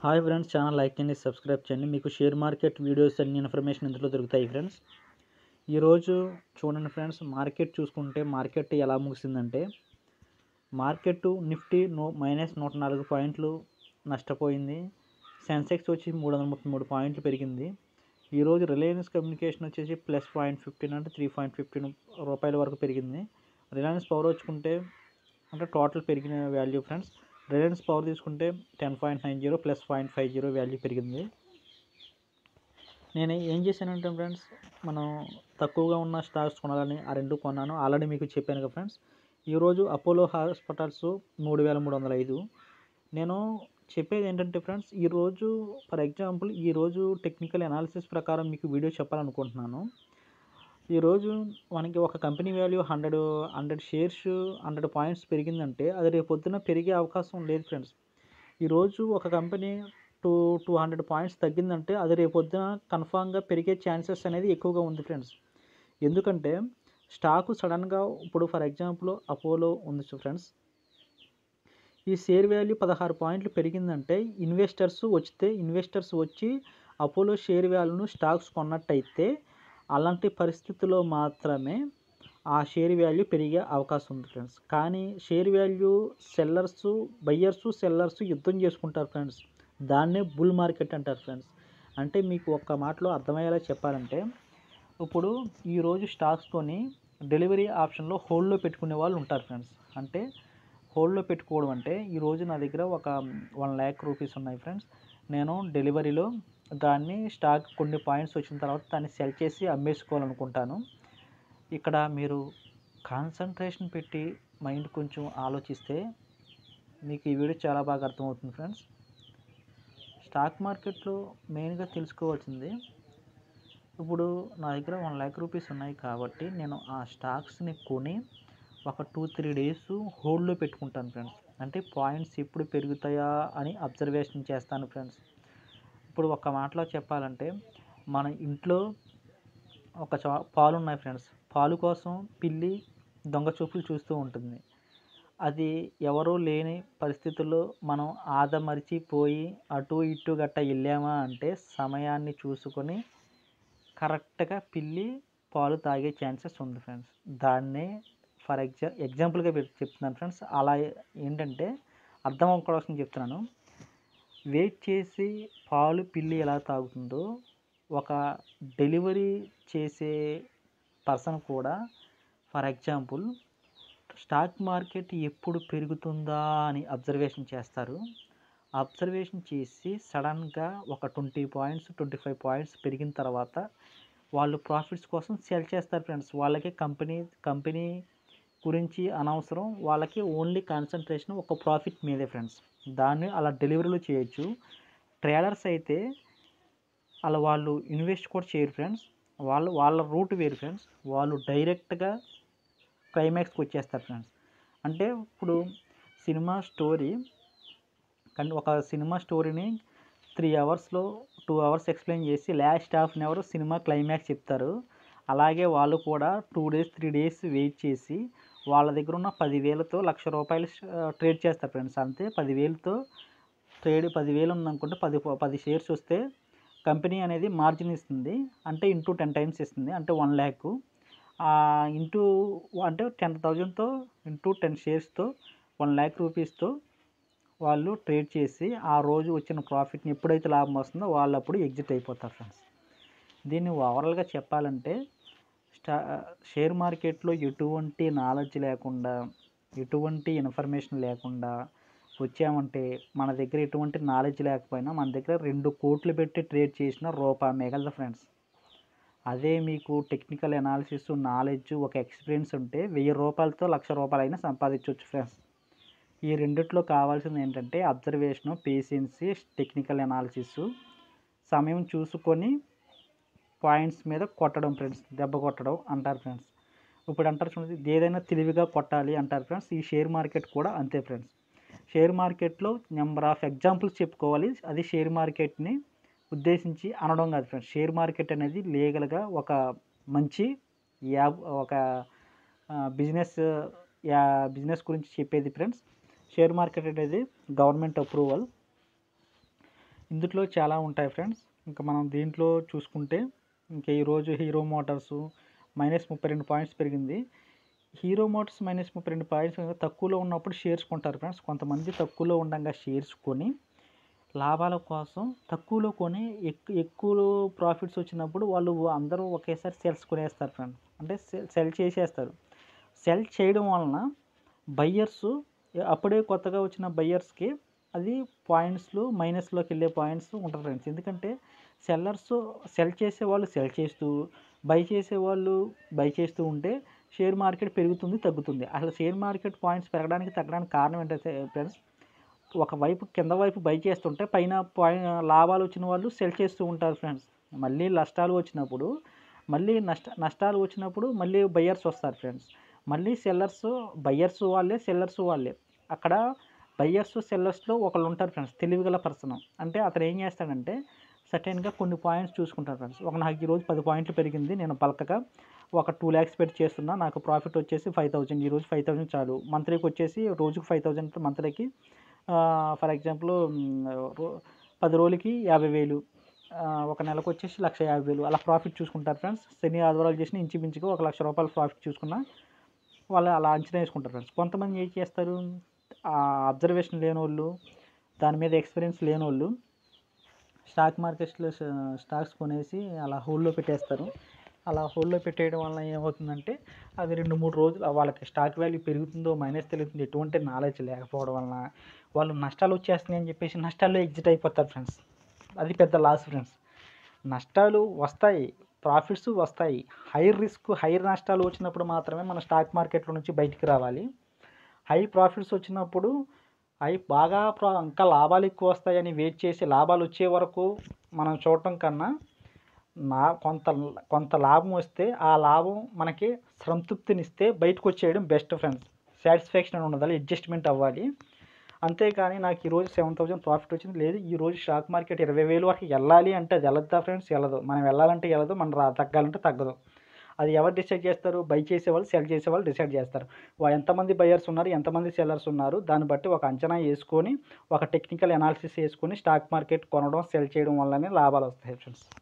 hi friends channel like చేయండి subscribe చేయండి మీకు షేర్ మార్కెట్ వీడియోస్ అన్ని ఇన్ఫర్మేషన్ ఇందులో దొరుకుతాయి ఫ్రెండ్స్ ఈరోజు చూడండి ఫ్రెండ్స్ మార్కెట్ చూసుకుంటే మార్కెట్ ఎలా ముగిసిందంటే మార్కెట్ నిఫ్టీ నో మైనస్ నూట నాలుగు పాయింట్లు నష్టపోయింది సెన్సెక్స్ వచ్చి మూడు వందల ముప్పై మూడు పాయింట్లు పెరిగింది ఈరోజు రిలయన్స్ కమ్యూనికేషన్ వచ్చేసి ప్లస్ పాయింట్ ఫిఫ్టీన్ అంటే త్రీ పాయింట్ ఫిఫ్టీన్ రూపాయల వరకు పెరిగింది రిలయన్స్ పవర్ వచ్చుకుంటే అంటే టోటల్ పెరిగిన వాల్యూ ఫ్రెండ్స్ రిలయన్స్ పవర్ తీసుకుంటే ten point nine zero plus point five zero value పెరిగింది నేను ఏం చేశానంటే ఫ్రెండ్స్ మనం తక్కువగా ఉన్న స్టాక్స్ కొనాలని ఆ రెండు కొన్నాను ఆల్రెడీ మీకు చెప్పాను కదా ఫ్రెండ్స్ ఈరోజు అపోలో హాస్పిటల్స్ మూడు వేల మూడు వందల ఐదు నేను చెప్పేది ఏంటంటే ఫ్రెండ్స్ ఈరోజు ఫర్ ఎగ్జాంపుల్ ఈరోజు టెక్నికల్ అనాలిసిస్ ప్రకారం మీకు వీడియో చెప్పాలనుకుంటున్నాను ఈరోజు మనకి ఒక company value hundred hundred shares hundred points పెరిగిందంటే అది రేపు పొద్దున పెరిగే అవకాశం లేదు ఫ్రెండ్స్ ఈరోజు ఒక company two two hundred points తగ్గిందంటే అది రేపు పొద్దున కన్ఫామ్గా పెరిగే ఛాన్సెస్ అనేది ఎక్కువగా ఉంది ఫ్రెండ్స్ ఎందుకంటే స్టాకు సడన్గా ఇప్పుడు ఫర్ ఎగ్జాంపుల్ అపోలో ఉంది ఫ్రెండ్స్ ఈ షేర్ వాల్యూ పదహారు పాయింట్లు పెరిగిందంటే ఇన్వెస్టర్స్ వచ్చితే ఇన్వెస్టర్స్ వచ్చి అపోలో షేర్ వాల్యూను స్టాక్స్ కొన్నట్టయితే అలాంటి పరిస్థితుల్లో మాత్రమే ఆ షేర్ వాల్యూ పెరిగే అవకాశం ఉంది ఫ్రెండ్స్ కానీ share value sellers buyers sellers యుద్ధం చేసుకుంటారు ఫ్రెండ్స్ దాన్నే బుల్ మార్కెట్ అంటారు ఫ్రెండ్స్ అంటే మీకు ఒక్క మాటలో అర్థమయ్యేలా చెప్పాలంటే ఇప్పుడు ఈరోజు స్టాక్స్తోని డెలివరీ ఆప్షన్లో హోల్డ్లో పెట్టుకునే వాళ్ళు ఉంటారు ఫ్రెండ్స్ అంటే హోల్డ్లో పెట్టుకోవడం అంటే ఈరోజు నా దగ్గర ఒక వన్ ల్యాక్ రూపీస్ ఉన్నాయి ఫ్రెండ్స్ నేను డెలివరీలో దాన్ని స్టాక్ కొన్ని పాయింట్స్ వచ్చిన తర్వాత దాన్ని సెల్ చేసి అమ్మేసుకోవాలనుకుంటాను ఇక్కడ మీరు కాన్సన్ట్రేషన్ పెట్టి మైండ్ కొంచెం ఆలోచిస్తే మీకు ఈ వీడియో చాలా బాగా అర్థమవుతుంది ఫ్రెండ్స్ స్టాక్ మార్కెట్లో మెయిన్గా తెలుసుకోవాల్సింది ఇప్పుడు నా దగ్గర వన్ ల్యాక్ రూపీస్ ఉన్నాయి కాబట్టి నేను ఆ స్టాక్స్ని కొని ఒక టూ త్రీ డేస్ హోల్డ్లో పెట్టుకుంటాను ఫ్రెండ్స్ అంటే పాయింట్స్ ఎప్పుడు పెరుగుతాయా అని అబ్జర్వేషన్ చేస్తాను ఫ్రెండ్స్ ఇప్పుడు ఒక మాటలో చెప్పాలంటే మన ఇంట్లో ఒక చా పాలు ఉన్నాయి ఫ్రెండ్స్ పాలు కోసం పిల్లి దొంగ చూపులు చూస్తూ ఉంటుంది అది ఎవరూ లేని పరిస్థితుల్లో మనం ఆదమరిచిపోయి అటు ఇటు గట్ట వెళ్ళామా అంటే సమయాన్ని చూసుకొని కరెక్ట్గా పిల్లి పాలు తాగే ఛాన్సెస్ ఉంది ఫ్రెండ్స్ దాన్నే ఫర్ ఎగ్జా ఎగ్జాంపుల్గా చెప్తున్నాను ఫ్రెండ్స్ అలా ఏంటంటే అర్థం అవ్వడం చెప్తున్నాను వెయిట్ చేసి పాలు పిల్లి ఎలా తాగుతుందో ఒక డెలివరీ చేసే పర్సన్ కూడా ఫర్ ఎగ్జాంపుల్ స్టాక్ మార్కెట్ ఎప్పుడు పెరుగుతుందా అని అబ్జర్వేషన్ చేస్తారు అబ్జర్వేషన్ చేసి సడన్గా ఒక twenty points twenty five points పెరిగిన తర్వాత వాళ్ళు ప్రాఫిట్స్ కోసం సెల్ చేస్తారు ఫ్రెండ్స్ వాళ్ళకి కంపెనీ కంపెనీ గురించి అనవసరం వాళ్ళకి ఓన్లీ కాన్సన్ట్రేషన్ ఒక ప్రాఫిట్ మీదే ఫ్రెండ్స్ దాన్ని అలా డెలివరీలు చేయొచ్చు ట్రేడర్స్ అయితే అలా వాళ్ళు ఇన్వెస్ట్ కూడా చేయరు ఫ్రెండ్స్ వాళ్ళు వాళ్ళ రూట్ వేరు ఫ్రెండ్స్ వాళ్ళు డైరెక్ట్గా క్లైమాక్స్కి వచ్చేస్తారు ఫ్రెండ్స్ అంటే ఇప్పుడు సినిమా స్టోరీ కానీ ఒక సినిమా స్టోరీని త్రీ అవర్స్లో టూ అవర్స్ ఎక్స్ప్లెయిన్ చేసి last half an hour cinema climax చెప్తారు అలాగే వాళ్ళు కూడా two days three days wait చేసి వాళ్ళ దగ్గర ఉన్న పదివేలతో లక్ష రూపాయలు ట్రేడ్ చేస్తారు ఫ్రెండ్స్ అంతే పదివేలతో ట్రేడ్ పదివేలు ఉందనుకుంటే పది పది షేర్స్ వస్తే కంపెనీ అనేది మార్జిన్ ఇస్తుంది అంటే ఇంటూ టెన్ టైమ్స్ ఇస్తుంది అంటే వన్ ల్యాక్ ఇంటూ అంటే టెన్ థౌజండ్తో ఇంటూ టెన్ షేర్స్తో వన్ ల్యాక్ రూపీస్తో వాళ్ళు ట్రేడ్ చేసి ఆ రోజు వచ్చిన ప్రాఫిట్ని ఎప్పుడైతే లాభం వస్తుందో వాళ్ళు అప్పుడు ఎగ్జిట్ అయిపోతారు ఫ్రెండ్స్ దీన్ని ఓవరాల్గా చెప్పాలంటే స్టా షేర్ మార్కెట్లో ఎటువంటి నాలెడ్జ్ లేకుండా ఎటువంటి ఇన్ఫర్మేషన్ లేకుండా వచ్చామంటే మన దగ్గర ఎటువంటి నాలెడ్జ్ లేకపోయినా మన దగ్గర రెండు కోట్లు పెట్టి ట్రేడ్ చేసిన రూపాయి మిగలదు ఫ్రెండ్స్ అదే మీకు టెక్నికల్ అనాలిసిస్ నాలెడ్జ్ ఒక ఎక్స్పీరియన్స్ ఉంటే వెయ్యి రూపాయలతో లక్ష రూపాయలు అయినా సంపాదించవచ్చు ఫ్రెండ్స్ ఈ రెండిట్లో కావాల్సింది ఏంటంటే అబ్జర్వేషను పేషెన్సీ టెక్నికల్ అనాలిసిస్ సమయం చూసుకొని పాయింట్స్ మీద కొట్టడం ఫ్రెండ్స్ దెబ్బ కొట్టడం అంటారు ఫ్రెండ్స్ ఇప్పుడు అంటారు చూడండి ఏదైనా తెలివిగా కొట్టాలి అంటారు ఫ్రెండ్స్ ఈ షేర్ మార్కెట్ కూడా అంతే ఫ్రెండ్స్ షేర్ మార్కెట్లో నెంబర్ ఆఫ్ ఎగ్జాంపుల్స్ చెప్పుకోవాలి అది షేర్ మార్కెట్ని ఉద్దేశించి అనడం కాదు ఫ్రెండ్స్ షేర్ మార్కెట్ అనేది లీగల్గా ఒక మంచి యాప్ ఒక బిజినెస్ యా బిజినెస్ గురించి చెప్పేది ఫ్రెండ్స్ షేర్ మార్కెట్ అనేది గవర్నమెంట్ అప్రూవల్ ఇందులో చాలా ఉంటాయి ఫ్రెండ్స్ ఇంకా మనం దీంట్లో చూసుకుంటే ఇంకా ఈరోజు హీరో మోటార్స్ మైనస్ ముప్పై రెండు పాయింట్స్ పెరిగింది హీరో మోటార్స్ మైనస్ ముప్పై రెండు పాయింట్స్ తక్కువలో ఉన్నప్పుడు షేర్స్ కొంటారు ఫ్రెండ్స్ కొంతమంది తక్కువలో ఉండగా షేర్స్ కొని లాభాల కోసం తక్కువలో కొని ఎక్కువ ఎక్కువ ప్రాఫిట్స్ వచ్చినప్పుడు వాళ్ళు అందరూ ఒకేసారి సెల్స్ కొనేస్తారు ఫ్రెండ్స్ అంటే సెల్ సెల్ చేసేస్తారు సెల్ చేయడం వలన బయ్యర్స్ అప్పుడే కొత్తగా వచ్చిన బయ్యర్స్కి అది పాయింట్స్లో మైనస్లోకి వెళ్ళే పాయింట్స్ ఉంటుంది ఫ్రెండ్స్ ఎందుకంటే సెల్లర్స్ సెల్ చేసే వాళ్ళు సెల్ చేస్తూ బై చేసే వాళ్ళు బై చేస్తూ ఉంటే షేర్ మార్కెట్ పెరుగుతుంది తగ్గుతుంది అసలు షేర్ మార్కెట్ పాయింట్స్ పెరగడానికి తగ్గడానికి కారణం ఏంటంటే ఫ్రెండ్స్ ఒకవైపు కింద వైపు బై చేస్తుంటే పైన పాయింట్ లాభాలు వచ్చిన వాళ్ళు సెల్ చేస్తూ ఉంటారు ఫ్రెండ్స్ మళ్ళీ నష్టాలు వచ్చినప్పుడు మళ్ళీ నష్ట నష్టాలు వచ్చినప్పుడు మళ్ళీ బయ్యర్స్ వస్తారు ఫ్రెండ్స్ మళ్ళీ సెల్లర్స్ బయ్యర్స్ వాళ్ళే సెల్లర్స్ వాళ్ళే అక్కడ బయ్యర్స్ సెల్లర్స్లో ఒకళ్ళు ఉంటారు ఫ్రెండ్స్ తెలివిగల పర్సన్ అంటే అతను ఏం చేస్తాడంటే సర్టెన్గా కొన్ని పాయింట్స్ చూసుకుంటారు ఫ్రెండ్స్ ఒక నాకు ఈరోజు పది పాయింట్లు పెరిగింది నేను పలకగా ఒక టూ ల్యాక్స్ పెట్టి చేస్తున్నా నాకు ప్రాఫిట్ వచ్చేసి ఫైవ్ థౌజండ్ ఈరోజు ఫైవ్ థౌజండ్ చాలు మంత్లీకి వచ్చేసి రోజుకి ఫైవ్ థౌజండ్ మంత్లీకి ఫర్ ఎగ్జాంపుల్ పది రోజులకి యాభై వేలు ఆ, ఒక నెలకు వచ్చేసి లక్ష యాభై వేలు అలా ప్రాఫిట్ చూసుకుంటారు ఫ్రెండ్స్ శని ఆదివారాలు చేసిన ఇంచుమించుగా ఒక లక్ష రూపాయలు ప్రాఫిట్ చూసుకున్నా వాళ్ళు అలా అంచనా వేసుకుంటారు ఫ్రెండ్స్ కొంతమంది ఏం చేస్తారు అబ్జర్వేషన్ లేని వాళ్ళు దాని మీద ఎక్స్పీరియన్స్ లేని వాళ్ళు స్టాక్ మార్కెట్స్లో స్టాక్స్ కొనేసి అలా హోల్డ్లో పెట్టేస్తారు అలా హోల్డ్లో పెట్టేయడం వల్ల ఏమవుతుందంటే అది రెండు మూడు రోజులు వాళ్ళకి స్టాక్ వాల్యూ పెరుగుతుందో మైనస్ తెలుగుతుందో ఎటువంటి నాలెడ్జ్ లేకపోవడం వలన వాళ్ళు నష్టాలు వచ్చేస్తున్నాయి అని చెప్పేసి నష్టాల్లో ఎగ్జిట్ అయిపోతారు ఫ్రెండ్స్ అది పెద్ద లాస్ ఫ్రెండ్స్ నష్టాలు వస్తాయి ప్రాఫిట్స్ వస్తాయి హై రిస్క్ హై నష్టాలు వచ్చినప్పుడు మాత్రమే మన స్టాక్ మార్కెట్లో నుంచి బయటికి రావాలి హై ప్రాఫిట్స్ వచ్చినప్పుడు అవి బాగా ప్రా ఇంకా లాభాలు ఎక్కువ వస్తాయని వెయిట్ చేసి లాభాలు వచ్చే వరకు మనం చూడటం కన్నా నా కొంత కొంత లాభం వస్తే ఆ లాభం మనకి సంతృప్తినిస్తే బయటకు వచ్చేయడం బెస్ట్ ఫ్రెండ్స్ సాటిస్ఫాక్షన్ ఉండాలి అడ్జస్ట్మెంట్ అవ్వాలి అంతేకాని నాకు ఈరోజు సెవెన్ థౌసండ్ ప్రాఫిట్ వచ్చింది లేదు ఈ రోజు స్టాక్ మార్కెట్ ఇరవై వేలు వరకు వెళ్ళాలి అంటే అది వెళ్ళద్దా ఫ్రెండ్స్ వెళ్ళదు మనం వెళ్ళాలంటే వెళ్ళదు మనం రా తగ్గాలంటే తగ్గదు అది ఎవరు డిసైడ్ చేస్తారు బై చేసేవాళ్ళు సెల్ చేసేవాళ్ళు డిసైడ్ చేస్తారు వా- ఎంతమంది బయర్స్ ఉన్నారు ఎంతమంది సెల్లర్స్ ఉన్నారు దాన్ని బట్టి ఒక అంచనా వేసుకొని ఒక టెక్నికల్ అనాలిసిస్ వేసుకొని స్టాక్ మార్కెట్ కొనడం సెల్ చేయడం వల్లనే లాభాలు వస్తాయి ఫ్రెండ్స్